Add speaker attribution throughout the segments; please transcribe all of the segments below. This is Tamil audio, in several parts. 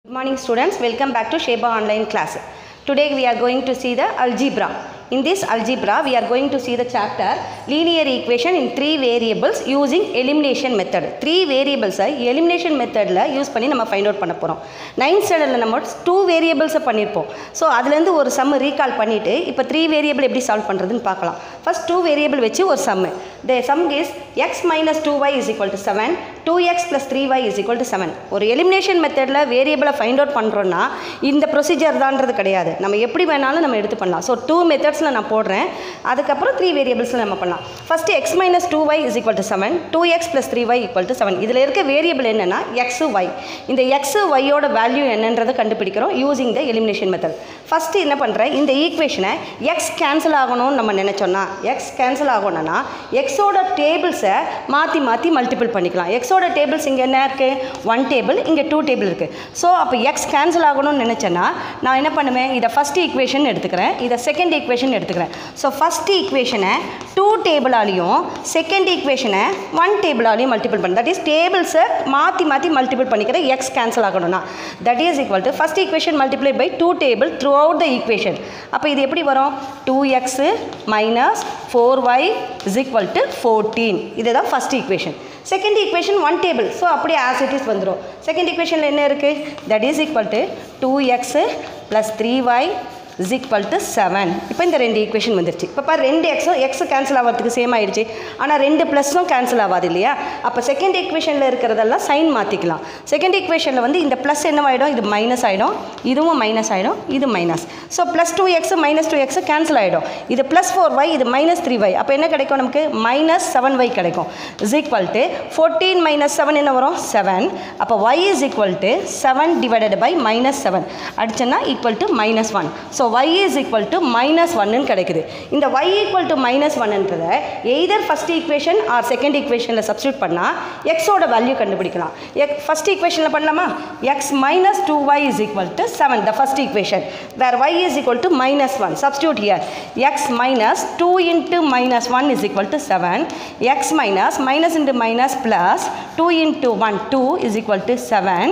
Speaker 1: Good morning students, welcome back to Sheba online class. Today we are going to see the algebra. In this algebra we are going to see the chapter linear equation in three variables using elimination method. Three variables ஐ elimination methodல யூஸ் பண்ணி நம்ம ஃபைண்ட் அவுட் பண்ண போகிறோம் நைன்த் ஸ்டாண்டர்டில் நம்ம டூ வேரியபிள்ஸை பண்ணியிருப்போம் ஸோ அதுலேருந்து ஒரு சம் ரீகால் பண்ணிவிட்டு இப்போ த்ரீ வேரியபிள் எப்படி சால்வ் பண்ணுறதுன்னு பார்க்கலாம் ஃபர்ஸ்ட் டூ வேரியபிள் வச்சு ஒரு sum the sum is x minus two y is equal to seven two x plus three y is equal to seven ஒரு எலிமினேஷன் மெத்தடில் வேரியபிளை ஃபைண்ட் அவுட் பண்ணுறோன்னா இந்த ப்ரொசீஜர் தான்றது கிடையாது நம்ம எப்படி வேணாலும் நம்ம எடுத்து பண்ணலாம் ஸோ டூ மெத்தட்ஸில் நான் போடுறேன் அதுக்கப்புறம் த்ரீ வேரியபிள்ஸில் நம்ம பண்ணலாம் first x minus two y is equal to seven two x plus three y equal to seven இதில் இருக்க வேரியபிள் என்னென்னா எக்ஸு ஒய் இந்த எக்ஸு ஒய்யோட வேல்யூ என்னன்றதை கண்டுபிடிக்கிறோம் using the elimination method first என்ன பண்ணுறேன் இந்த ஈக்குவேஷனை எக்ஸ் கேன்சல் ஆகணும்னு நம்ம நினச்சோன்னா எக்ஸ் கேன்சல் ஆகணும்னா எக்ஸோட டேபிள்ஸை மாற்றி மாற்றி மல்டிபிள் பண்ணிக்கலாம் எக்ஸோட டேபிள்ஸ் இங்கே என்ன இருக்குது ஒன் டேபிள் இங்கே டூ டேபிள் இருக்குது ஸோ அப்போ எக்ஸ் கேன்சல் ஆகணும்னு நினச்சேன்னா நான் என்ன பண்ணுவேன் இதை ஃபஸ்ட் ஈக்குவேஷன் எடுத்துக்கிறேன் இதை செகண்ட் ஈக்குவேஷன் எடுத்துக்கிறேன் ஸோ ஃபஸ்ட் ஈக்குவேஷனை டூ டேபிளாலையும் செகண்ட் ஈக்குவேஷனை ஒன் டேபிளாலையும் மல்டிபிள் பண்ண தட் இஸ் டேபிள்ஸை மாற்றி மாற்றி மல்டிபிள் பண்ணிக்கிறேன் எக்ஸ் கேன்சல் ஆகணும்னா that is equal to first equation multiply by two table throughout the equation அப்போ இது எப்படி வரும் two x minus four y is equal to fourteen இதுதான் first equation second equation one table so அப்படியே ஆஸ் இட் இஸ் வந்துடும் செகண்ட் ஈக்குவேஷனில் என்ன இருக்குது that is equal to two x plus three y is equal to seven இப்போ இந்த ரெண்டு ஈக்குவேஷன் வந்துருச்சு இப்போ பாரு ரெண்டு எக்ஸும் எக்ஸ் கேன்சல் ஆகிறதுக்கு சேம் ஆயிடுச்சு ஆனால் ரெண்டு ப்ளஸும் கேன்சல் ஆகாது இல்லையா அப்போ செகண்ட் ஈக்குவேஷனில் இருக்கிறதெல்லாம் சைன் மாற்றிக்கலாம் செகண்ட் ஈக்குவேஷனில் வந்து இந்த ப்ளஸ் என்னவாயிடும் இது மைனஸ் ஆகிடும் இதுவும் மைனஸ் ஆகிடும் இது minus so plus two x minus two x cancel ஆகிடும் இது ப்ளஸ் ஃபோர் ஒய் இது மைனஸ் த்ரீ ஒய் அப்போ என்ன கிடைக்கும் நமக்கு மைனஸ் செவன் ஒய் கிடைக்கும் is equal to fourteen minus seven என்ன வரும் செவன் அப்போ Y is equal to seven divided by minus seven அடிச்சோன்னா equal to minus one so y is equal to minus ஒன்னு கிடைக்குது இந்த y ஈக்குவல் டு மைனஸ் ஒன்ன்றதை either first equation or second ஈக்குவேஷனில் சப்ஸ்டியூட் பண்ணால் எக்ஸோட வேல்யூ கண்டுபிடிக்கலாம் எக் ஃபஸ்ட் ஈக்குவேஷனில் பண்ணலாமா x minus two y is equal to seven the first equation where y is equal to minus one substitute here x minus two into minus one is equal to seven x minus minus into minus plus two into one two is equal to seven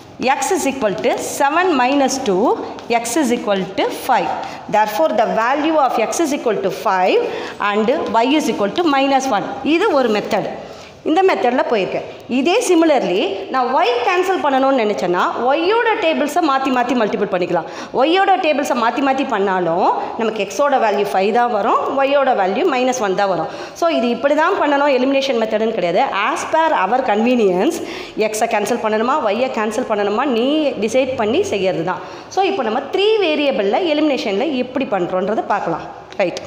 Speaker 1: x is equal to 7 minus 2 x is equal to 5 therefore the value of x is equal to 5 and y is equal to minus 1 இது ஒரு மெத்தட் இந்த மெத்தடில் போயிருக்கேன் இதே சிமிலர்லி நான் ஒய் கேன்சல் பண்ணணும்னு நினச்சேன்னா ஒய்யோட டேபிள்ஸை மாற்றி மாற்றி மல்டிபிள் பண்ணிக்கலாம் ஒய்யோட டேபிள்ஸை மாற்றி மாற்றி பண்ணாலும் நமக்கு எக்ஸோட வேல்யூ ஃபைவ் தான் வரும் ஒய்யோட வேல்யூ மைனஸ் ஒன் தான் வரும் ஸோ இது இப்படி தான் பண்ணணும் எலிமினேஷன் மெத்தடுன்னு கிடையாது ஆஸ் பர் அவர் கன்வீனியன்ஸ் எக்ஸை கேன்சல் பண்ணணுமா ஒய்யை கேன்சல் பண்ணணுமா நீ டிசைட் பண்ணி செய்யறது தான் ஸோ இப்போ நம்ம த்ரீ வேரியபிளில் எலிமினேஷனில் எப்படி பண்ணுறோன்றதை பார்க்கலாம் right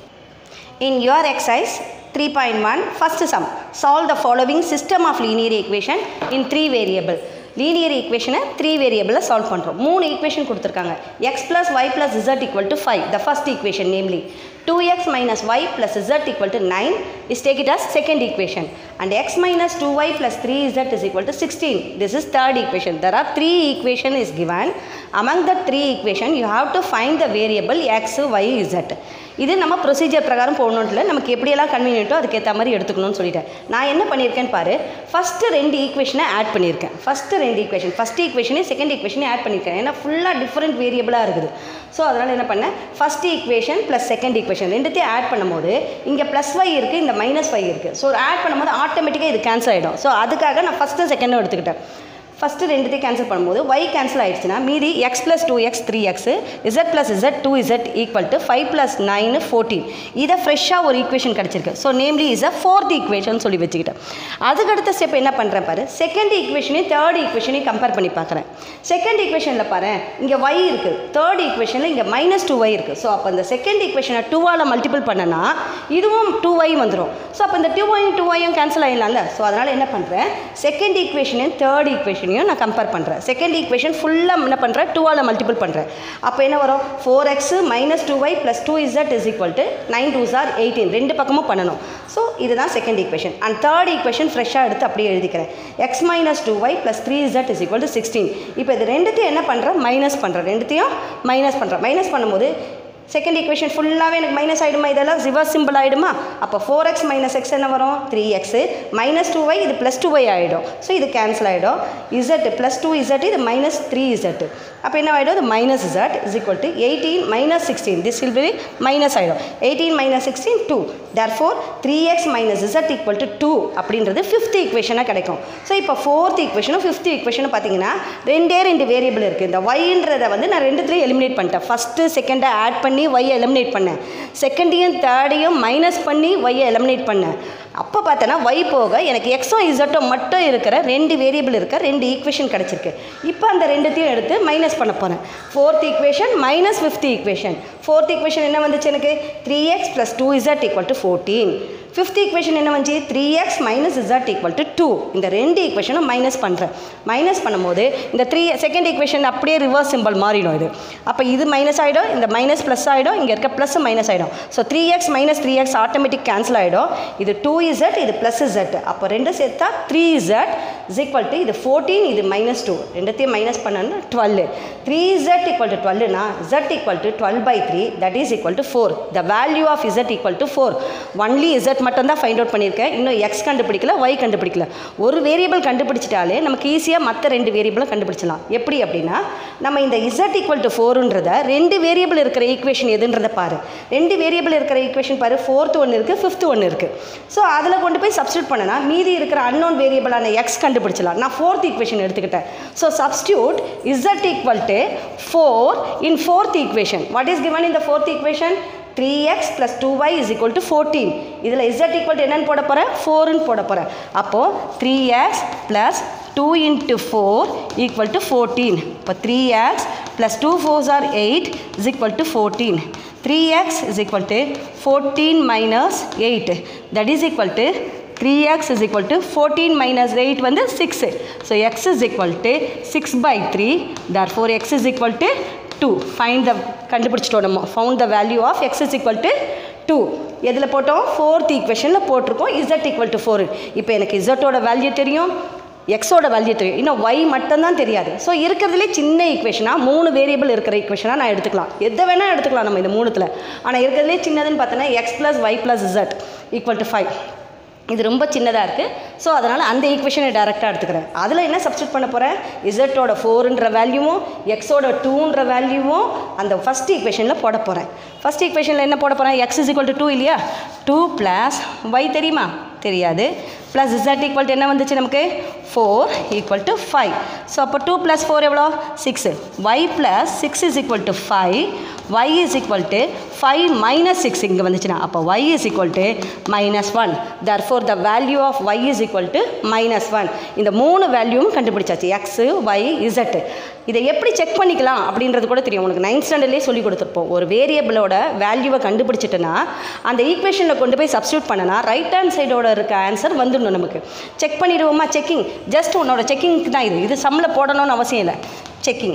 Speaker 1: In your exercise 3.1 first sum solve the following system of linear equation in three variable linear ஈக்குவேஷனை த்ரீ வேரியபிளில் சால்வ் பண்ணுறோம் மூணு ஈக்குவேஷன் கொடுத்துருக்காங்க x plus Y plus Z equal to five the first equation namely two x minus y plus Z equal to nine is take it as second equation and x minus 2y plus 3z is equal to 16. This is third equation. There are three equation is given. Among the three equation, you have to find the variable x, y, z. இது நம்ம ப்ரொசீஜர் பிரகாரம் போடணும்ல நமக்கு எப்படியெல்லாம் கன்வீனியன்ட்டோ அதுக்கேற்ற மாதிரி எடுத்துக்கணும்னு சொல்லிட்டேன் நான் என்ன பண்ணியிருக்கேன்னு பாரு ஃபஸ்ட்டு ரெண்டு ஈக்குவேஷனை ஆட் பண்ணியிருக்கேன் ஃபஸ்ட்டு ரெண்டு ஈக்குவேஷன் ஃபஸ்ட் ஈக்குவேஷனே செகண்ட் ஈக்குவேஷனே ஆட் பண்ணியிருக்கேன் ஏன்னா ஃபுல்லாக டிஃப்ரெண்ட் வேரியபிளாக இருக்குது ஸோ அதனால் என்ன பண்ணேன் first equation plus second equation ரெண்டுத்தையும் ஆட் பண்ணும்போது இங்கே ப்ளஸ் ஒய் இருக்குது இந்த மைனஸ் ஒய் இருக்குது ஸோ ஆட் பண்ணும்போது ஆட்டோமேட்டிக்காக இது கேன்சல் ஆகிடும் ஸோ அதுக்காக நான் ஃபஸ்ட்டு செகண்டும் எடுத்துக்கிட்டேன் ஃபஸ்ட்டு ரெண்டுத்தையும் கேன்சல் பண்ணும்போது ஒய் கேன்சல் ஆகிடுச்சுன்னா மீதி x plus two x three x z plus z two Z equal to five plus nine fourteen இதை ஃப்ரெஷ்ஷாக ஒரு ஈக்குவேஷன் கிடச்சிருக்கு so namely is a fourth equation சொல்லி வச்சுக்கிட்டேன் அதுக்கடுத்த ஸ்டெப் என்ன பண்ணுறேன் பாரு செகண்ட் ஈக்குவேஷனையும் தேர்ட் ஈக்குவேஷனையும் கம்பேர் பண்ணி பார்க்குறேன் செகண்ட் ஈக்குவேஷனில் பாரு இங்கே ஒய் இருக்குது தேர்ட் ஈக்குவேஷனில் இங்கே மைனஸ் டூ ஒய் இருக்குது ஸோ அப்போ இந்த செகண்ட் ஈக்குவேஷனை டூவால் மல்டிபிள் பண்ணனா இதுவும் டூ ஒய் வந்துடும் ஸோ அப்போ இந்த டூ ஒயும் டூ ஒயும் கேன்சல் ஆகிடலாம்ல ஸோ அதனால் என்ன பண்ணுறேன் செகண்ட் ஈக்குவேஷனையும் தேர்ட் ஈக்குவேஷனையும் நான் கம்பேர் பண்ணுறேன் செகண்ட் ஈக்குவேஷன் ஃபுல்லாக என்ன பண்ணுறேன் டூவால் மல்டிபிள் பண்ணுறேன் அப்போ என்ன வரும் four x minus two Y plus two z is equal to nine two sir eighteen ரெண்டு பக்கமும் பண்ணணும் ஸோ இதுதான் second equation and third equation ஃப்ரெஷ்ஷாக எடுத்து அப்படியே எழுதிக்கிறேன் x minus two Y plus three z is equal to sixteen இப்போ இது ரெண்டுத்தையும் என்ன பண்ணுறேன் மைனஸ் பண்ணுறேன் ரெண்டுத்தையும் மைனஸ் பண்ணுறேன் மைனஸ் பண்ணும்போது செகண்ட் ஈக்குவேஷன் ஃபுல்லாகவே எனக்கு மைனஸ் ஆகிடுமா இதெல்லாம் ரிவர்ஸ் சிம்பிள் ஆகிடுமா அப்போ ஃபோர் எக்ஸ் மைனஸ் எக்ஸ் என்ன வரும் three x minus two y இது ப்ளஸ் டூ ஒய் ஆகிடும் ஸோ இது கேன்சல் ஆகிடும் இசட் ப்ளஸ் டூ இசட் இது மைனஸ் த்ரீ இசட் அப்போ என்ன ஆகிடும் இது minus z is equal to eighteen minus sixteen this will be minus ஆகிடும் eighteen minus sixteen two therefore three X minus Z equal to two அப்படின்றது ஃபிஃப்த் ஈக்குவேஷனாக கிடைக்கும் ஸோ இப்போ ஃபோர்த் ஈக்குவேஷனும் ஃபிஃப்த் ஈக்குவேஷனும் பார்த்தீங்கன்னா ரெண்டே ரெண்டு வேரியபிள் இருக்குது இந்த ஒய்ன்றதை வந்து நான் ரெண்டுத்துலேயும் எலிமினேட் பண்ணிட்டேன் ஃபஸ்ட்டு செகண்டை ஆட் பண்ணி ஒய்யை எலிமினேட் பண்ணேன் செகண்டையும் தேர்டையும் மைனஸ் பண்ணி ஒய்யை எலிமினேட் பண்ணேன் அப்போ பார்த்தோன்னா ஒய் போக எனக்கு எக்ஸும் இசட்டும் மட்டும் இருக்கிற ரெண்டு வேரியபிள் இருக்க ரெண்டு ஈக்குவேஷன் கிடச்சிருக்கு இப்போ அந்த ரெண்டுத்தையும் எடுத்து மைனஸ் பண்ண போகிறேன் fourth equation minus fifth equation fourth equation என்ன வந்துச்சு எனக்கு three x plus two Z equal to fourteen fifth equation என்ன வந்துச்சு three X minus Z equal to two இந்த ரெண்டு ஈக்குவேஷனும் மைனஸ் பண்ணுறேன் மைனஸ் பண்ணும்போது இந்த த்ரீ செகண்ட் ஈக்குவேஷன் அப்படியே ரிவர்ஸ் சிம்பிள் மாறிடும் இது அப்போ இது மைனஸ் ஆகிடும் இந்த மைனஸ் ப்ளஸ் ஆகிடும் இங்கே இருக்க ப்ளஸ் மைனஸ் ஆகிடும் so three X minus three x automatic cancel ஆகிடும் இது டூ இசட் இது ப்ளஸ் இசட் அப்போ ரெண்டு சேர்த்தா three z is equal to இது ஃபோர்டீன் இது மைனஸ் டூ ரெண்டுத்தையும் மைனஸ் பண்ணோன்னா twelve three z equal to டுவெல்னா z equal to twelve by three that is equal to four the value of z equal to four only z மட்டும் தான் ஃபைண்ட் அவுட் பண்ணியிருக்கேன் இன்னும் எக்ஸ் கண்டுபிடிக்கல ஒய் கண்டுபிடிக்கல ஒரு வேரியபிள் கண்டுபிடிச்சிட்டாலே நமக்கு ஈஸியாக மற்ற ரெண்டு வேரியபிளும் கண்டுபிடிச்சலாம் எப்படி அப்படின்னா நம்ம இந்த இசட் ஈக்குவல் டு ஃபோருன்றத ரெண்டு வேரியபிள் இருக்கிற ஈக்குவேஷன் எதுன்றதை பாரு ரெண்டு வேரியபிள் இருக்கிற ஈக்குவேஷன் பாரு ஃபோர்த் ஒன்று இருக்குது ஃபிஃப்த் ஒன்று இருக்குது ஸோ அதில் கொண்டு போய் சப்ஸ்டியூட் பண்ணனா மீதி இருக்கிற அன்னோன் வேரியபிளான எக்ஸ் கண்டுபிடிச்சலாம் நான் ஃபோர்த் ஈக்குவேஷன் எடுத்துக்கிட்டேன் so substitute Z equal to four in fourth equation what is given in the fourth equation 3x plus 2y is equal to 14 இதில் z equal to என்னன்னு போட போகிறேன் ஃபோர்னு போட போகிறேன் அப்போது 3x plus 2 into 4 equal to 14 இப்போ 3x plus 2 fours are 8 is equal to 14 3x is equal to 14 minus 8 that is equal to 3x is equal to 14 minus 8 வந்து 6 so x is equal to 6 by 3 therefore x is equal to 2 find the கண்டுபிடிச்சிட்டோம் நம்ம found the value of x is equal to 2 எதில் போட்டோம் ஃபோர்த் ஈக்குவேஷனில் போட்டிருக்கோம் z equal to 4 இப்போ எனக்கு z-ஓட வேல்யூ தெரியும் எக்ஸோட வேல்யூ தெரியும் இன்னும் ஒய் மட்டும்தான் தெரியாது ஸோ இருக்கிறதுலே சின்ன ஈக்குவேஷனாக மூணு வேரியபிள் இருக்கிற ஈக்குவேஷனாக நான் எடுத்துக்கலாம் எதை வேணால் எடுத்துக்கலாம் நம்ம இந்த மூணுத்தில் ஆனால் இருக்கிறதுலே சின்னதுன்னு பார்த்தோன்னா X plus Y plus Z equal to five இது ரொம்ப சின்னதாக இருக்குது ஸோ அதனால் அந்த ஈக்குவேஷனை டேரெக்டாக எடுத்துக்கிறேன் அதில் என்ன சப்ஸ்டியூட் பண்ண போகிறேன் இசட்டோட ஃபோருன்ற வேல்யூவும் எக்ஸோட டூன்ற வேல்யூவும் அந்த ஃபஸ்ட் ஈக்குவேஷனில் போட போகிறேன் ஃபஸ்ட் ஈக்குவேஷனில் என்ன போட போகிறேன் X is equal to two இல்லையா டூ ப்ளஸ் ஒய் தெரியுமா தெரியாது ப்ளஸ் இசட் ஈக்குவல் டு என்ன வந்துச்சு நமக்கு four equal to five so அப்போ டூ ப்ளஸ் ஃபோர் எவ்வளோ six Y plus six is equal to five Y is equal to five minus six இங்கே வந்துச்சுன்னா அப்போ Y is equal to minus one therefore the value of Y is equal to minus one இந்த மூணு வேல்யூவும் கண்டுபிடிச்சாச்சு எக்ஸு ஒய் இசட்டு இதை எப்படி செக் பண்ணிக்கலாம் அப்படின்றது கூட தெரியும் உனக்கு நைன்த் ஸ்டாண்டர்ட்லேயே சொல்லி கொடுத்துருப்போம் ஒரு வேரியபிளோட வேல்யூவை கண்டுபிடிச்சிட்டனா அந்த ஈக்குவேஷனில் கொண்டு போய் சப்ஸ்டியூட் பண்ணனா ரைட் ஹேண்ட் சைடோட இருக்க ஆன்சர் வந்துடணும் நமக்கு செக் பண்ணிடுவோமா செக்கிங் ஜஸ்ட் உன்னோட செக்கிங்க்கு தான் இது இது சம்மில் போடணும்னு அவசியம் இல்லை செக்கிங்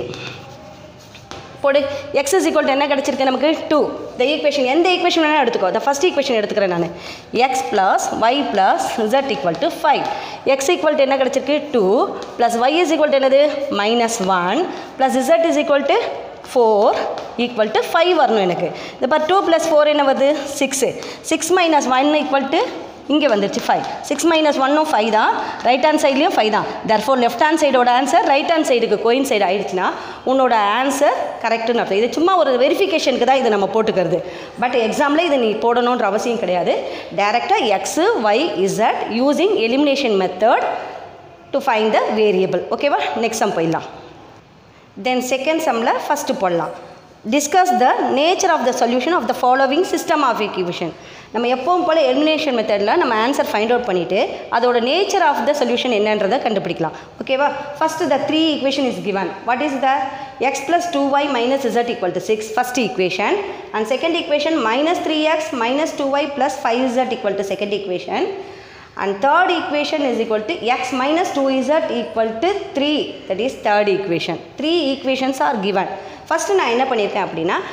Speaker 1: போடு எக்ஸ் இஸ் ஈக்குவல் என்ன கிடச்சிருக்கு நமக்கு டூ இந்த ஈக்குவேஷன் எந்த ஈக்குவேஷன் வேணால் எடுத்துக்கோ இந்த ஃபஸ்ட் ஈக்குவேஷன் எடுத்துக்கிறேன் நான் X plus Y plus Z equal to five X equal என்ன கிடச்சிருக்கு two plus Y is equal என்னது minus one plus Z is equal to four equal to five வரணும் எனக்கு இந்த பார் டூ ப்ளஸ் ஃபோர் என்ன வருது six six minus one equal to இங்கே வந்துருச்சு ஃபைவ் சிக்ஸ் மைனஸ் ஒன்னும் ஃபைவ் தான் ரைட் ஹேண்ட் சைட்லேயும் ஃபைவ் தான் தர்ஃபோர் லெஃப்ட் ஹேண்ட் சைடோட ஆன்சர் ரைட் ஹேண்ட் சைடுக்கு கோயின் சைடு ஆயிடுச்சுன்னா உன்னோட ஆன்சர் கரெக்டுன்னு அர்த்தம் இது சும்மா ஒரு வெரிஃபிகேஷனுக்கு தான் இதை நம்ம போட்டுக்கிறது பட் எக்ஸாமில் இதை நீ போடணுன்ற அவசியம் கிடையாது டேரெக்டாக X Y Z using elimination method to find the variable ஓகேவா நெக்ஸ்ட் சம் போயிடலாம் தென் செகண்ட் சம்மில் ஃபஸ்ட்டு போடலாம் discuss the nature of the solution of the following system of equation நம்ம எப்பவும் போல் எலிமினேஷன் மெத்தடில் நம்ம ஆன்சர் ஃபைண்ட் அவுட் பண்ணிவிட்டு அதோட நேச்சர் ஆஃப் த சொல்யூஷன் என்னன்றதை கண்டுபிடிக்கலாம் ஓகேவா first the three equation is given what is the X plus two Y minus Z equal to six first equation and second equation minus three X minus two Y plus five Z equal to second equation and third equation is equal to x minus 2z equal to 3 that is third equation three equations are given first நான் என்ன பண்ணியிருக்கேன் அப்படின்னா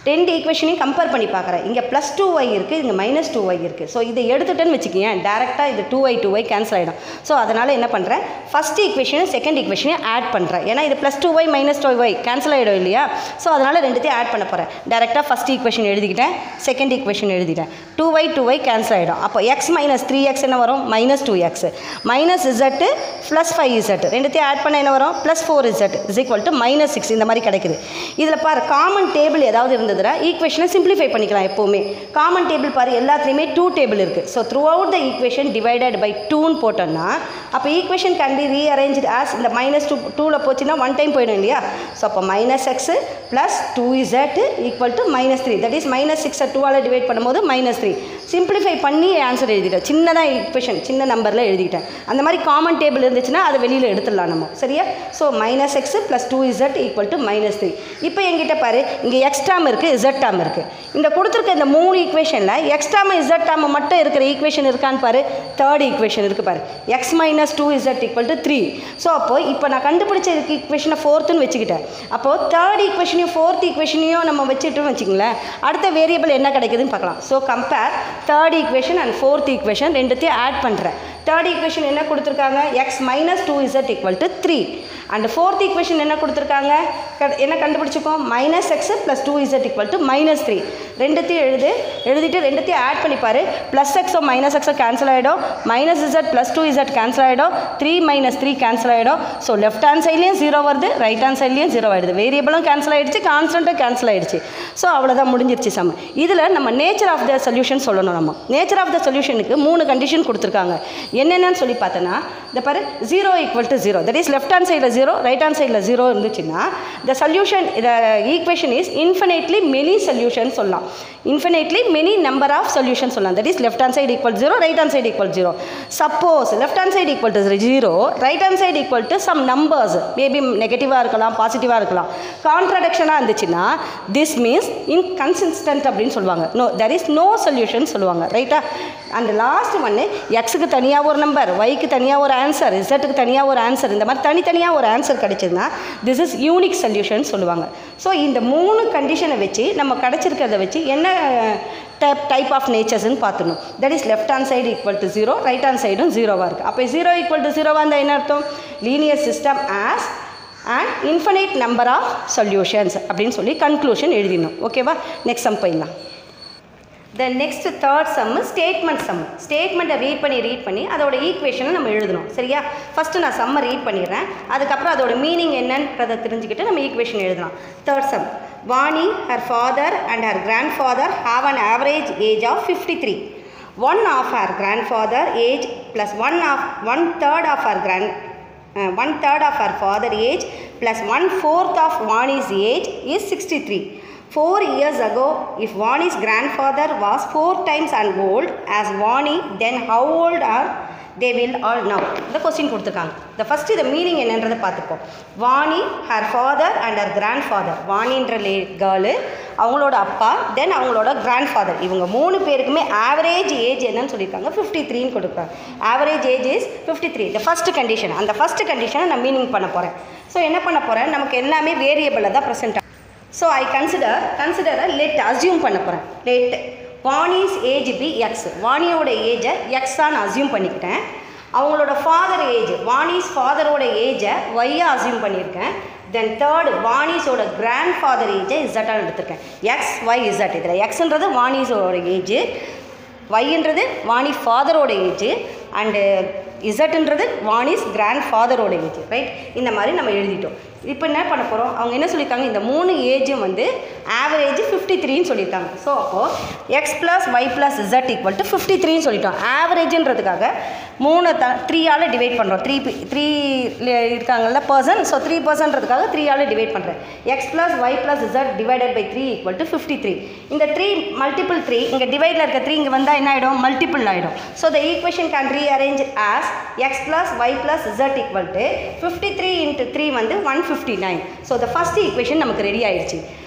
Speaker 1: ரெண்டு ஈக்குவேஷனையும் கம்பேர் பண்ணி பார்க்குறேன் இங்கே ப்ளஸ் டூ ஒய் இருக்குது இங்கே மைனஸ் டூ ஒய் இருக்குது ஸோ இதை எடுத்துட்டேன்னு வச்சுக்கேன் டேரெக்டாக இது two Y two Y cancel ஆகிடும் ஸோ அதனால் என்ன பண்ணுறேன் ஃபஸ்ட் ஈக்குவேஷனும் செகண்ட் ஈக்குவேஷனையும் ஆட் பண்ணுறேன் ஏன்னா இது plus two Y minus two Y cancel ஆகிடும் இல்லையா ஸோ அதனால் ரெண்டுத்தையும் ஆட் பண்ண போகிறேன் டேரெக்டாக ஃபஸ்ட் ஈக்குவேஷன் எழுதிக்கிட்டேன் செகண்ட் ஈக்குவேஷன் எழுதிட்டேன் two Y two Y cancel ஆகிடும் அப்போ எக்ஸ் மைனஸ் த்ரீ எக்ஸ் என்ன வரும் minus two x minus Z plus five Z ரெண்டுத்தையும் ஆட் பண்ண என்ன வரும் plus four Z is equal to minus six இந்த மாதிரி கிடைக்குது இதில் பாரு காமன் டேபிள் ஏதாவது இருந்ததுன்னா ஈக்குவேஷனை சிம்பிளிஃபை பண்ணிக்கலாம் எப்போவுமே காமன் டேபிள் பாரு எல்லாத்துலேயுமே டூ டேபிள் இருக்குது so throughout the equation divided by டூன்னு போட்டோம்னா அப்போ equation can be rearrange as இந்த மைனஸ் டூ டூவில் போச்சுன்னா ஒன் டைம் போயிடும் இல்லையா ஸோ அப்போ minus X plus two Z equal to minus three that is minus சிக்ஸை டூவால் டிவைட் பண்ணும்போது மைனஸ் த்ரீ சிம்பிளிஃபை பண்ணி ஆன்சர் எழுதிட்டேன் சின்னதாக ஈக்குவேஷன் சின்ன நம்பரில் எழுதிட்டேன் அந்த மாதிரி காமன் டேபிள் இருந்துச்சுன்னா அதை வெளியில் எடுத்துடலாம் நம்ம சரியா so minus X plus two Z equal to minus three இப்போ எங்கிட்ட பாரு இங்கே எக்ஸ் டேம் இருக்குது இசட் டேம் இருக்குது இந்த கொடுத்துருக்க இந்த மூணு ஈக்குவேஷனில் எக்ஸ் டேம் இசட் டேம் மட்டும் இருக்கிற ஈக்குவேஷன் இருக்கான்னு பாரு தேர்ட் ஈக்குவேஷன் இருக்குது பாரு X minus two Z equal to three so அப்போது இப்போ நான் கண்டுபிடிச்ச ஈக்குவேஷனை ஃபோர்த்துன்னு வச்சுக்கிட்டேன் அப்போது தேர்ட் ஈக்குவேஷனையும் ஃபோர்த் ஈக்குவேஷனையும் நம்ம வச்சுட்டோம்னு வச்சுங்களேன் அடுத்த வேரியபிள் என்ன கிடைக்குதுன்னு பார்க்கலாம் so compare third equation and fourth equation ரெண்டுத்தையும் ஆட் பண்ணுறேன் தேர்ட் ஈக்குவேஷன் என்ன கொடுத்துருக்காங்க X minus two Z equal to three and fourth equation என்ன கொடுத்துருக்காங்க க- என்ன கண்டுபிடிச்சிக்கோம் minus X plus two Z equal to minus three ரெண்டுத்தையும் எழுது எழுதிட்டு ரெண்டுத்தையும் ஆட் பண்ணிப்பாரு ப்ளஸ் எக்ஸோ மைனஸ் எக்ஸோ கேன்சல் ஆகிடும் minus Z plus two Z cancel ஆகிடும் த்ரீ மைனஸ் த்ரீ கேன்சல் ஆகிடும் ஸோ லெஃப்ட் ஹேண்ட் சைட்லேயும் ஜீரோ வருது ரைட் ஹேண்ட் சைட்லேயும் ஜீரோ ஆகிடுது வேரியபிளும் கேன்சல் ஆகிடுச்சு கான்ஸ்டன்ட்டும் கேன்சல் ஆகிடுச்சு ஸோ அவ்வளோதான் முடிஞ்சிருச்சு சம் இதில் நம்ம நேச்சர் ஆஃப் த சொல்யூஷன் சொல்லணும் நம்ம நேச்சர் ஆஃப் த சொல்யூஷனுக்கு மூணு கண்டிஷன் கொடுத்துருக்காங்க என்னென்னு சொல்லி பார்த்தோன்னா இந்த பாரு zero equal to zero that is left hand சைடில் ஜீரோ ரைட் ஹேண்ட் சைடில் ஜீரோ இருந்துச்சுன்னா the solution the equation is infinitely many solution சொல்லலாம் infinitely many number of solution சொல்லலாம் that is left hand side equal zero right hand side equal zero suppose left hand side equal to zero right hand side equal to some numbers maybe நெகட்டிவாக இருக்கலாம் பாசிட்டிவாக இருக்கலாம் கான்ட்ரடக்ஷனாக இருந்துச்சுன்னா திஸ் மீன்ஸ் இன்கன்சிஸ்டன்ட் அப்படின்னு சொல்லுவாங்க no there is no solution சொல்லுவாங்க ரைட்டா அந்த லாஸ்ட் ஒன்று எக்ஸுக்கு தனியாக ஒரு நம்பர் ஒய்க்கு தனியாக ஒரு ஆன்சர் இசட்டுக்கு தனியாக ஒரு ஆன்சர் இந்த மாதிரி தனித்தனியாக ஒரு ஆன்சர் கிடைச்சதுன்னா திஸ் இஸ் யூனிக் சொல்யூஷன் சொல்லுவாங்க ஸோ இந்த மூணு கண்டிஷனை வச்சு நம்ம கிடச்சிருக்கிறத வச்சு என்ன டைப் டைப் ஆஃப் நேச்சர்ஸ்னு பார்த்துணும் that is left hand side equal to zero right hand சைடும் ஜீரோவாக இருக்குது அப்போ ஜீரோ ஈக்குவல் டு ஜீரோவாக இருந்தால் என்ன அர்த்தம் linear system as and infinite number of solutions அப்படின்னு சொல்லி கன்க்ளூஷன் எழுதிடணும் ஓகேவா நெக்ஸ்ட் சம் போயிடலாம் the next third sum statement sum ஸ்டேட்மெண்ட்டை ரீட் பண்ணி ரீட் பண்ணி அதோட ஈக்குவேஷனை நம்ம எழுதணும் சரியா ஃபஸ்ட்டு நான் சம்மை ரீட் பண்ணிடுறேன் அதுக்கப்புறம் அதோட மீனிங் என்னன்றதை தெரிஞ்சுக்கிட்டு நம்ம ஈக்குவேஷன் எழுதலாம் third sum Vani her father and her grandfather have an average age of fifty three one of her grand father age plus one of one third of her grand one third of her father age plus one fourth of Vani's age is sixty three Four years ago, if Vani's grandfather was four times as old as Vani, then how old are they will all now? இந்த கொஸ்டின் கொடுத்துருக்காங்க இந்த ஃபஸ்ட்டு இந்த மீனிங் என்னன்றதை பார்த்துப்போம் Vani her father and her grandfather வாணின்ற லே கேர்ளு அவங்களோட அப்பா தென் அவங்களோட கிராண்ட் ஃபாதர் இவங்க மூணு பேருக்குமே ஆவரேஜ் ஏஜ் என்னன்னு சொல்லியிருக்காங்க ஃபிஃப்டி த்ரீன்னு கொடுக்குறாங்க average age is fifty three இந்த ஃபஸ்ட்டு கண்டிஷன் அந்த ஃபஸ்ட்டு கண்டிஷனை நான் மீனிங் பண்ண போகிறேன் ஸோ என்ன பண்ண போகிறேன் நமக்கு எல்லாமே வேரியபிளில் தான் present so I consider consider let assume பண்ண போகிறேன் let Vani's age be X வாணியோட ஏஜை எக்ஸான்னு அசியூம் பண்ணிக்கிட்டேன் அவங்களோட ஃபாதர் ஏஜ் வாணிஸ் ஃபாதரோட ஏஜை ஒய்யாக அசியூம் பண்ணியிருக்கேன் தென் தேர்ட் வாணிஸோட கிராண்ட் ஃபாதர் ஏஜை இசட்டாக எடுத்திருக்கேன் எக்ஸ் ஒய் இசட் இதில் எக்ஸ்ன்றது வாணிஸோட ஏஜ் ஒய்ன்றது வாணி ஃபாதரோட ஏஜ் அண்டு இசட்ன்றது வாணிஸ் கிராண்ட் ஃபாதரோட ஏஜ் ரைட் இந்த மாதிரி நம்ம எழுதிட்டோம் இப்போ என்ன பண்ண போகிறோம் அவங்க என்ன சொல்லியிருக்காங்க இந்த மூணு ஏஜும் வந்து ஆவரேஜ் ஃபிஃப்டி த்ரீன்னு சொல்லியிருக்காங்க ஸோ அப்போது X plus Y plus Z equal to fifty த்ரீன்னு சொல்லிட்டோம் ஆவரேஜ்ன்றதுக்காக மூணு த த்ரீயால் டிவைட் பண்ணுறோம் த்ரீ த்ரீ இருக்காங்கல்ல பர்சன் ஸோ த்ரீ பர்சன்றதுக்காக த்ரீயால் டிவைட் பண்ணுறேன் X plus Y plus Z divided by three equal to fifty three இந்த த்ரீ மல்டிபிள் த்ரீ இங்கே டிவைடில் இருக்க த்ரீ இங்கே வந்தால் என்ன ஆகிடும் மல்டிபிள் ஆகிடும் so the equation can rearrange as X plus Y plus Z equal to fifty three into three வந்து one fifty nine so the first equation நமக்கு ரெடி ஆயிடுச்சு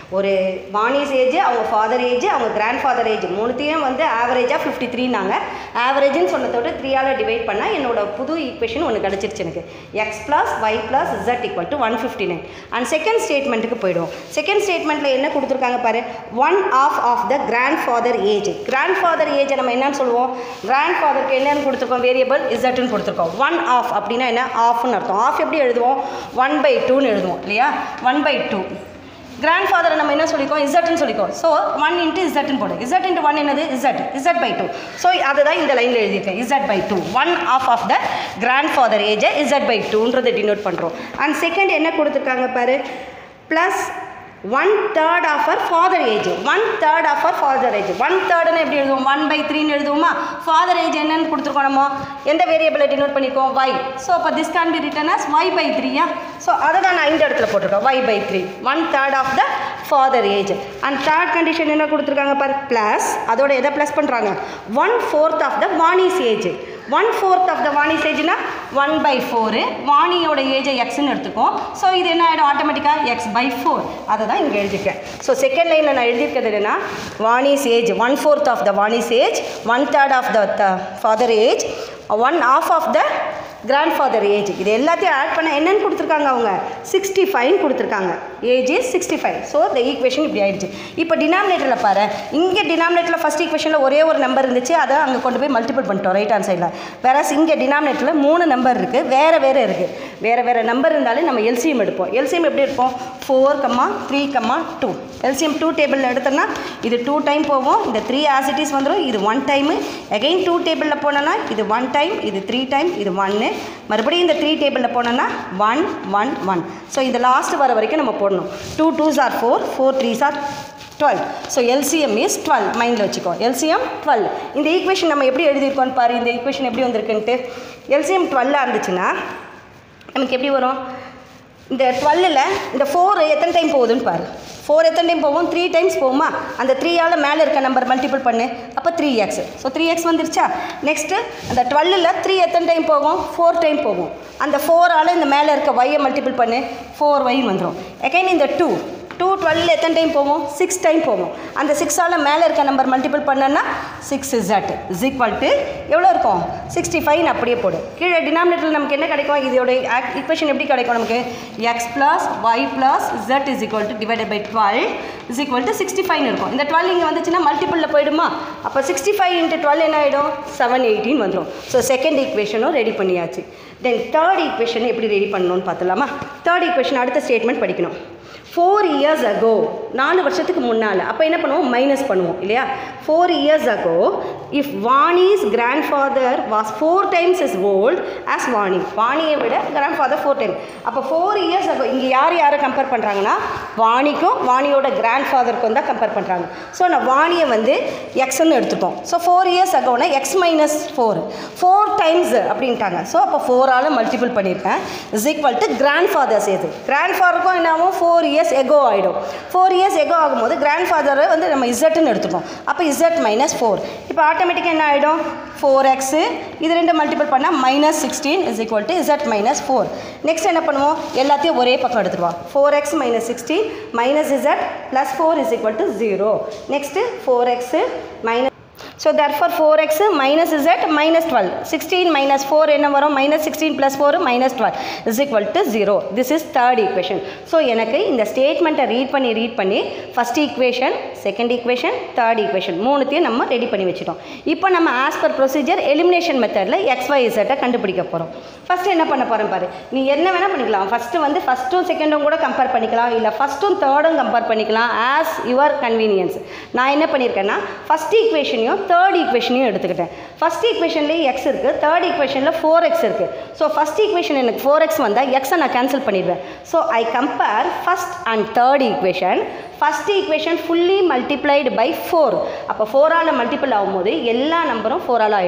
Speaker 1: ஒரு வாணிஸ் ஏஜ் அவங்க ஃபாதர் ஏஜ் அவங்க கிராண்ட் ஃபாதர் ஏஜ் மூணுத்தையும் வந்து ஆவரேஜாக ஃபிஃப்டி த்ரீனாங்க ஆவரேஜ்னு சொன்னதோட த்ரீயால் டிவைட் பண்ணால் என்னோட புது ஈக்குவேஷன் ஒன்று கிடச்சிருச்சு எனக்கு X plus Y plus Z equal to one fifty nine and second ஸ்டேட்மெண்ட்டுக்கு போயிடுவோம் செகண்ட் ஸ்டேட்மெண்ட்டில் என்ன கொடுத்துருக்காங்க பாரு one of of the grand father age grandfather ஏஜை நம்ம என்னன்னு சொல்லுவோம் கிராண்ட் ஃபாதருக்கு என்னன்னு கொடுத்துருக்கோம் வேரியபிள் இசட்னு கொடுத்துருக்கோம் ஒன் ஆஃப் அப்படின்னா என்ன ஆஃப்னு அர்த்தம் ஆஃப் எப்படி எழுதுவோம் ஒன் பை டூன்னு எழுதுவோம் இல்லையா ஒன் பை டூ கிராண்ட் ஃபாதரை நம்ம என்ன சொல்லிக்கோம் இசட்னு சொல்லிக்கோம் ஸோ ஒன் இன்ட்டு இசட்னு போடு இசட் இன்ட்டு ஒன் என்னது Z Z by two so அதுதான் இந்த லைனில் எழுதியிருக்கேன் Z by two one of of the grandfather ஏஜை இசட் பை டூன்றதை டினோட் பண்ணுறோம் அண்ட் செகண்ட் என்ன கொடுத்துருக்காங்க பாரு plus one third of our father age one third of our father age one தேர்டுன்னு எப்படி எழுதுவோம் ஒன் பை த்ரீன்னு எழுதுவோமா ஃபாதர் ஏஜ் என்னன்னு கொடுத்துருக்கோம் நம்ம எந்த வேரியபிளை டினோட் பண்ணியிருக்கோம் ஒய் ஸோ அப்போ this can be written as Y by த்ரீயா ஸோ அதை தான் நான் இந்த இடத்துல போட்டிருக்கேன் Y by three one third of the father age and third condition என்ன கொடுத்துருக்காங்க பார் ப்ளஸ் அதோட எதை ப்ளஸ் பண்ணுறாங்க one fourth of the Vani's age one fourth of the வாணிஸ் ஏஜ்னா ஒன் பை ஃபோரு வாணியோட ஏஜை எக்ஸ்ன்னு எடுத்துக்கோம் ஸோ இது என்ன ஆகிடும் ஆட்டோமேட்டிக்காக எக்ஸ் பை ஃபோர் அதை தான் இங்கே எழுதியிருக்கேன் ஸோ செகண்ட் லைனில் நான் எழுதியிருக்கிறது என்னென்னா Vani's age one fourth of the Vani's age one third of the father age one of of the grand father age இது எல்லாத்தையும் ஆட் பண்ண என்னன்னு கொடுத்துருக்காங்க அவங்க சிக்ஸ்டி ஃபைவ்னு கொடுத்துருக்காங்க age is sixty five so the equation இப்படி ஆயிடுச்சு இப்போ டினாமினேட்டரில் பாரு இங்கே டினாமினேட்டரில் ஃபஸ்ட் ஈக்குவேஷனில் ஒரே ஒரு நம்பர் இருந்துச்சு அதை அங்கே கொண்டு போய் மல்டிபிள் பண்ணிட்டோம் ரைட் ஹேண்ட் சைடில் வேறஸ் இங்கே டினாமினேட்டரில் மூணு நம்பர் இருக்குது வேறு வேறு இருக்குது வேறு வேறு நம்பர் இருந்தாலே நம்ம எல்சிஎம் எடுப்போம் எல்சிஎம் எப்படி எடுப்போம் four comma three comma two LCM two டேபிளில் எடுத்தோம்னா இது டூ டைம் போகும் இந்த த்ரீ ஆசிட்டிஸ் வந்துடும் இது ஒன் டைமு அகைன் டூ டேபிளில் போனோன்னா இது ஒன் டைம் இது த்ரீ டைம் இது ஒன்று மறுபடியும் இந்த த்ரீ டேபிளில் போனோன்னா ஒன் ஒன் ஒன் ஸோ இந்த லாஸ்ட் வர வரைக்கும் நம்ம போடணும் two twos are four four threes are twelve so LCM is twelve மைண்டில் வச்சுக்கோ எல்சிஎம் டுவெல் இந்த ஈக்குவேஷன் நம்ம எப்படி எழுதியிருக்கோம்னு பாரு இந்த ஈக்குவேஷன் எப்படி வந்திருக்குன்ட்டு எல்சிஎம் டுவெல்லாக இருந்துச்சுன்னா நமக்கு எப்படி வரும் இந்த டுவெல்லில் இந்த ஃபோர் எத்தனை டைம் போகுதுன்னு பாரு ஃபோர் எத்தனை டைம் போகும் த்ரீ டைம்ஸ் போகுமா அந்த த்ரீயால் மேலே இருக்க நம்பர் மல்டிபிள் பண்ணு அப்போ three x so three x வந்துருச்சா நெக்ஸ்ட்டு அந்த டுவெல்லில் த்ரீ எத்தனை டைம் போகும் ஃபோர் டைம் போகும் அந்த ஃபோரால் இந்த மேலே இருக்க ஒய்யை மல்டிபிள் பண்ணு ஃபோர் ஒய்ன்னு வந்துடும் எகைன் இந்த டூ டூ டுவெல் எத்தனை டைம் போகும் சிக்ஸ் டைம் போகும் அந்த சிக்ஸால் மேலே இருக்க நம்பர் மல்டிபிள் பண்ணனா six z is equal to எவ்வளோ இருக்கும் சிக்ஸ்டி ஃபைவ்னு அப்படியே போடு கீழே டினாமினேட்டரில் நமக்கு என்ன கிடைக்கும் இதோட ஈக்குவேஷன் எப்படி கிடைக்கும் நமக்கு x plus Y plus Z is equal to divided by twelve is equal to sixty ஃபைவ்னு இருக்கும் இந்த டுவெல் இங்கே வந்துச்சுன்னா மல்டிபிளில் போயிடுமா அப்போ சிக்ஸ்டி ஃபைவ் இன்ட்டு டுவெல் என்ன ஆகிடும் செவன் எயிட்டின் வந்துடும் ஸோ செகண்ட் ஈக்குவேஷனும் ரெடி பண்ணியாச்சு தென் தேர்ட் ஈக்குவேஷன் எப்படி ரெடி பண்ணணும்னு பார்த்துலாமா தேர்ட் ஈக்குவேஷன் அடுத்த ஸ்டேட்மெண்ட் படிக்கணும் ஃபோர் இயர்ஸ் அகோ நாலு வருஷத்துக்கு முன்னால் அப்போ என்ன பண்ணுவோம் மைனஸ் பண்ணுவோம் இல்லையா four years ago if Vani's grand father was four times is old as Vani வாணியை விட கிராண்ட் ஃபாதர் ஃபோர் டைம் அப்போ ஃபோர் இயர்ஸ் அகோ இங்கே யார் யாரை கம்பேர் பண்ணுறாங்கன்னா வாணிக்கும் வாணியோட கிராண்ட் ஃபாதருக்கும் தான் கம்பேர் பண்ணுறாங்க ஸோ நான் வாணியை வந்து எக்ஸ்ன்னு எடுத்துப்போம் ஸோ ஃபோர் இயர்ஸ் அகோனா x minus four four times அப்படின்ட்டாங்க ஸோ அப்போ ஃபோரால் மல்டிபிள் பண்ணியிருக்கேன் is equal to grand father's எது கிராண்ட் ஃபாதருக்கும் என்ன ஆகும் ஃபோர் இயர்ஸ் எகோ ஆகிடும் ஃபோர் இயர்ஸ் எகோ ஆகும்போது கிராண்ட் ஃபாதரை வந்து நம்ம இசட்னு எடுத்துப்போம் அப்போ இசட் மைனஸ் ஃபோர் இப்போ ஆட்டோமேட்டிக்காக என்ன ஆகிடும் ஃபோர் எக்ஸு இது ரெண்டு மல்டிபிள் பண்ணால் minus sixteen is equal to z minus four next என்ன பண்ணுவோம் எல்லாத்தையும் ஒரே பக்கம் எடுத்துருவோம் four x minus sixteen minus Z plus four is equal to zero next four x minus so therefore four x minus z minus twelve sixteen minus four என்ன வரும் minus sixteen plus four minus twelve is equal to zero this is third equation so எனக்கு இந்த ஸ்டேட்மெண்ட்டை ரீட் பண்ணி ரீட் பண்ணி first equation second equation third equation மூணுத்தையும் நம்ம ரெடி பண்ணி வச்சுட்டோம் இப்போ நம்ம ஆஸ் பர் ப்ரொசீஜர் எலிமினேஷன் மெத்தடில் எக்ஸ் ஒய் இசட்டை கண்டுபிடிக்க போகிறோம் ஃபஸ்ட்டு என்ன பண்ண போகிறேன் பாரு நீ என்ன வேணால் பண்ணிக்கலாம் ஃபஸ்ட்டு வந்து ஃபஸ்ட்டும் செகண்டும் கூட கம்பேர் பண்ணிக்கலாம் இல்லை ஃபஸ்ட்டும் தேர்டும் கம்பேர் பண்ணிக்கலாம் ஆஸ் யுவர் கன்வீனியன்ஸ் நான் என்ன பண்ணியிருக்கேன்னா ஃபஸ்ட் ஈக்குவேஷனையும் தேர்ட் ஈக்குவேஷனையும் எடுத்துக்கிட்டேன் ஃபஸ்ட் ஈக்குவேஷன்லேயே எக்ஸ் இருக்குது தேர்ட் ஈக்குவேஷனில் ஃபோர் எக்ஸ் இருக்குது ஸோ ஃபஸ்ட் ஈக்குவேஷன் எனக்கு ஃபோர் எக்ஸ் வந்தால் எக்ஸை நான் கேன்சல் பண்ணிடுவேன் so I compare first and third equation first equation fully multiplied by four அப்போ ஃபோரால் மல்டிபிள் ஆகும்போது எல்லா நம்பரும் ஃபோரால் ஆகிடும்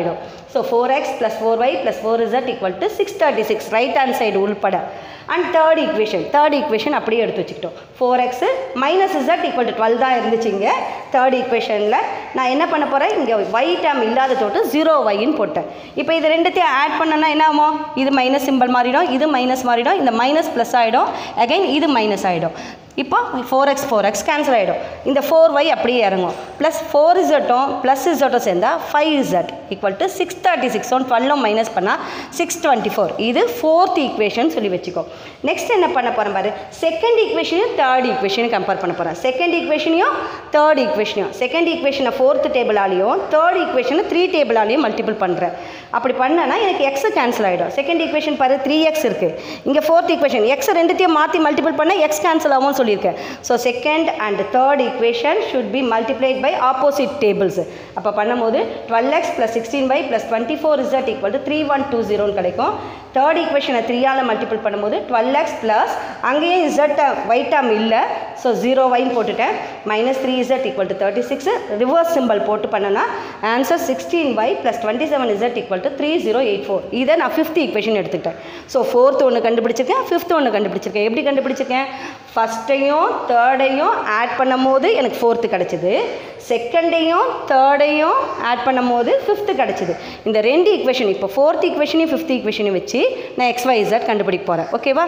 Speaker 1: so four x plus four y plus four z equal to six thirty six right hand side உள்பட and third equation third equation அப்படியே எடுத்து வச்சுக்கிட்டோம் four x minus Z equal to twelve தான் இருந்துச்சுங்க தேர்ட் ஈக்குவேஷனில் நான் என்ன பண்ண போகிறேன் இங்கே ஒய் டேம் இல்லாத தோட்டு ஜீரோ ஒய்ன்னு போட்டேன் இப்போ இது ரெண்டுத்தையும் ஆட் பண்ணனா என்ன ஆகும் இது மைனஸ் சிம்பிள் மாறிடும் இது மைனஸ் மாறிடும் இந்த மைனஸ் ப்ளஸ் ஆகிடும் அகைன் இது மைனஸ் ஆகிடும் இப்போ four x four x cancel ஆகிடும் இந்த ஃபோர் ஒய் அப்படியே இறங்கும் ப்ளஸ் ஃபோர் இசட்டும் ப்ளஸ் இசட்டும் சேர்ந்தால் five Z equal to six thirty six one டுவெல்லும் மைனஸ் பண்ணால் சிக்ஸ் டுவெண்ட்டி ஃபோர் இது ஃபோர்த் ஈக்குவேஷன் சொல்லி வச்சுக்கோ நெக்ஸ்ட் என்ன பண்ண போகிறேன் பாரு செகண்ட் ஈக்குவேஷனையும் தேர்ட் ஈக்குவேஷனையும் கம்பேர் பண்ண போகிறேன் செகண்ட் ஈக்குவேஷனையும் தேர்ட் ஈக்குவேஷனையும் செகண்ட் ஈக்குவேஷனை ஃபோர்த் டேபிளாலையும் தேர்ட் ஈக்குவேஷனை த்ரீ டேபிளாலையும் மல்டிபிள் பண்ணுறேன் அப்படி பண்ணனா எனக்கு எக்ஸ் கேன்சல் ஆகிடும் செகண்ட் ஈக்குவேஷன் பாரு த்ரீ எக்ஸ் இருக்குது இங்கே ஃபோர்த் ஈக்குவேஷன் எக்ஸ் ரெண்டுத்தையும் மாற்றி மல்டிபிள் பண்ணால் எக்ஸ் கேன்சல் ஆகும்னு சொல்லியிருக்கேன் so second and third equation should be multiplied by opposite tables அப்போ பண்ணும்போது twelve x plus sixteen by plus twenty four z equal to three one two ஜீரோன்னு கிடைக்கும் தேர்ட் ஈக்குவேஷனை த்ரீயால் மல்டிபிள் பண்ணும்போது டுவெல் எக்ஸ் ப்ளஸ் அங்கேயும் இசட் ஒயிட்டாம் இல்லை ஸோ ஜீரோ ஒயின் போட்டுட்டேன் minus three z equal to thirty six reverse simple போட்டு பண்ணனா answer sixteen y plus twenty seven z equal to three zero eight four இதை நான் ஃபிஃப்த் ஈக்குவேஷன் எடுத்துக்கிட்டேன் ஸோ ஃபோர்த் ஒன்று கண்டுபிடிச்சிருக்கேன் ஃபிஃப்த் ஒன்று கண்டுபிடிச்சிருக்கேன் எப்படி கண்டுபிடிச்சிருக்கேன் ஃபஸ்ட்டையும் தேர்டையும் ஆட் பண்ணும் போது எனக்கு ஃபோர்த்து கிடச்சிது செகண்டையும் தேர்டையும் ஆட் பண்ணும் போது ஃபிஃப்த்து கிடச்சிது இந்த ரெண்டு ஈக்குவேஷன் இப்போ ஃபோர்த் ஈக்குவேஷனையும் ஃபிஃப்த் ஈக்குவேஷனையும் வச்சு நான் எக்ஸ் ஒய் இசட் கண்டுபிடிக்க போகிறேன் ஓகேவா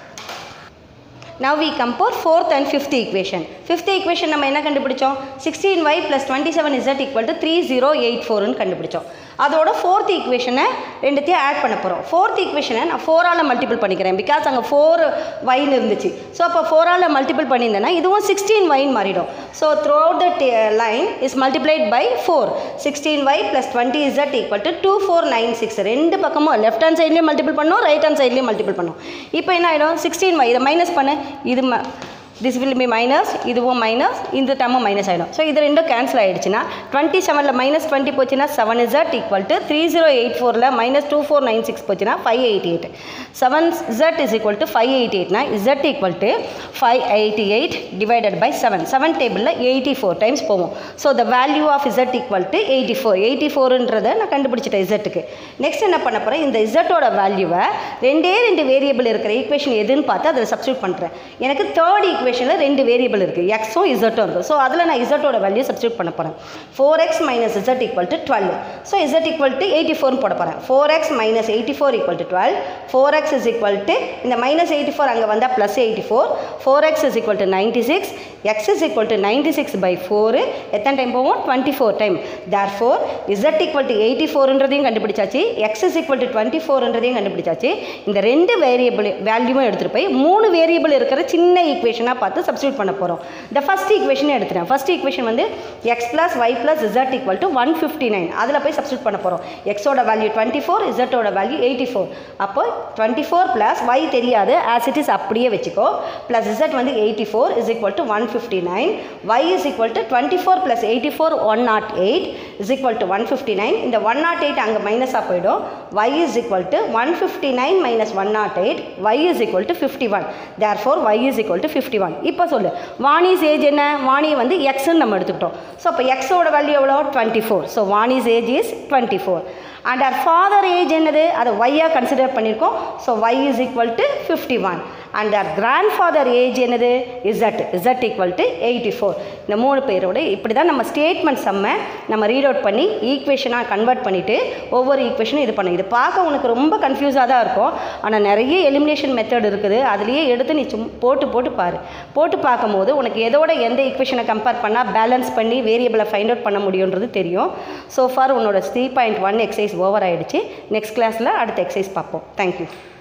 Speaker 1: Now we compare fourth and fifth equation. Fifth equation நம்ம என்ன கண்டுபிடிச்சோம் sixteen y plus twenty seven z equal to three zero eight ஃபோர்னு கண்டுபிடிச்சோம் அதோட ஃபோர்த் ஈக்குவேஷனை ரெண்டுத்தையும் ஆட் பண்ண போகிறோம் ஃபோர்த் ஈக்குவேஷனை நான் ஃபோரால் மல்டிபிள் பண்ணிக்கிறேன் பிகாஸ் அங்கே ஃபோர் ஒயின் இருந்துச்சு ஸோ அப்போ ஃபோரால் மல்டிபிள் பண்ணியிருந்தேன்னா இதுவும் சிக்ஸ்டீன் ஒயின் மாறிடும் so throughout the line is multiplied by four sixteen y plus twenty z equal to two four nine six ரெண்டு பக்கமும் லெஃப்ட் ஹேண்ட் சைட்லேயும் மல்டிபிள் பண்ணோம் ரைட் ஹேண்ட் சைட்லேயும் மல்டிபிள் பண்ணோம் இப்போ என்ன ஆகிடும் சிக்ஸ்டீன் ஒய் இதை மைனஸ் பண்ணு இது ம திஸ் வில் பி மைனஸ் இதுவும் மைனஸ் இந்த டேமும் மைனஸ் ஆகிடும் ஸோ இது ரெண்டும் கேன்சல் ஆகிடுச்சுன்னா டுவெண்ட்டி செவனில் மைனஸ் டுவெண்ட்டி போச்சுன்னா seven z equal to three zero eight ஃபோரில் minus two four nine six போச்சுன்னா five eighty eight seven z is equal to five eighty எயிட்னா z equal to five eighty eight divided by seven seven டேபிளில் எயிட்டி ஃபோர் டைம்ஸ் போவோம் so the value of z equal to eighty four eighty ஃபோருன்றதை நான் கண்டுபிடிச்சிட்டேன் இசட்டுக்கு நெக்ஸ்ட் என்ன பண்ண போகிறேன் இந்த இசட்டோட வேல்யூவை ரெண்டே ரெண்டு வேரியபிள் இருக்கிற ஈக்குவேஷன் எதுன்னு பார்த்து அதில் சப்ஸ்டியூட் பண்ணுறேன் எனக்கு தேர்ட் ஈக்குவேஷனில் ரெண்டு வேரியபிள் இருக்குது எக்ஸும் இசட்டும் இருக்குது ஸோ அதில் நான் இசட்டோட வேல்யூ சப்ஸ்டியூட் பண்ண போகிறேன் four x minus Z equal to twelve so z equal to eighty ஃபோர்னு போட போகிறேன் four x minus eighty four equal to twelve four x is equal to இந்த மைனஸ் எயிட்டி ஃபோர் அங்கே வந்தால் plus eighty four four x is equal to ninety six x is equal to ninety six by four எத்தனை டைம் போவோம் twenty four time therefore z equal to eighty ஃபோர்ன்றதையும் கண்டுபிடிச்சாச்சு X is equal to twenty ஃபோர்ன்றதையும் கண்டுபிடிச்சாச்சு இந்த ரெண்டு வேரியபிள் வேல்யூவும் எடுத்துகிட்டு போய் மூணு வேரியபிள் இருக்கிற சின்ன ஈக்குவேஷனாக பார்த்து சப்ஸ்டியூட் பண்ண போகிறோம் இந்த ஃபஸ்ட் ஈக்குவேஷனே எடுத்துட்டேன் ஃபஸ்ட் ஈக்குவேஷன் வந்து x plus Y plus Z equal to one fifty nine அதில் போய் சப்ஸ்டியூட் பண்ண போகிறோம் எக்ஸோட வேல்யூ டுவெண்ட்டி ஃபோர் இசட்டோட வேல்யூ எயிட்டி ஃபோர் அப்போ டுவெண்ட்டி ஃபோர் ப்ளஸ் ஒய் தெரியாது ஆஸ் இட் இஸ் அப்படியே வச்சுக்கோ ப்ளஸ் இசட் வந்து eighty four is equal to one fifty nine y is equal to twenty four plus eighty four one nought eight is equal to one fifty nine இந்த ஒன் நாட் எயிட் அங்கே மைனஸாக போயிடும் y is equal to one fifty nine minus one nought eight y is equal to fifty one therefore y is equal to fifty one இப்போ சொல்லு வாணிஸ் ஏஜ் என்ன வாணி வந்து எக்ஸ்ன்னு நம்ம எடுத்துக்கிட்டோம் ஸோ அப்போ எக்ஸோட வேல்யூ எவ்வளோ twenty four so Vani's age is twenty four and our father age என்னது அதை ஒய்யாக கன்சிடர் பண்ணியிருக்கோம் so y is equal to fifty one and our grand father age என்னது Z z equal to eighty four இந்த மூணு பேரோட இப்படி தான் நம்ம ஸ்டேட்மெண்ட் செம்ம நம்ம ரீட் அவுட் பண்ணி ஈக்குவேஷனாக கன்வெர்ட் பண்ணிவிட்டு ஒவ்வொரு ஈக்குவேஷனும் இது பண்ணணும் இது பார்க்க உனக்கு ரொம்ப கன்ஃபியூஸாக தான் இருக்கும் ஆனால் நிறைய எலிமினேஷன் மெத்தட் இருக்குது அதுலேயே எடுத்து நீ சும் போட்டு போட்டு பாரு போட்டு பார்க்கும்போது உனக்கு எதோட எந்த ஈக்குவேஷனை கம்பேர் பண்ணால் பேலன்ஸ் பண்ணி வேரியபிளை ஃபைண்ட் அவுட் பண்ண முடியுன்றது தெரியும் ஸோ ஃபார் உன்னோட three point one exercise over ஆகிடுச்சு நெக்ஸ்ட் கிளாஸில் அடுத்த எக்ஸசைஸ் பார்ப்போம் தேங்க்யூ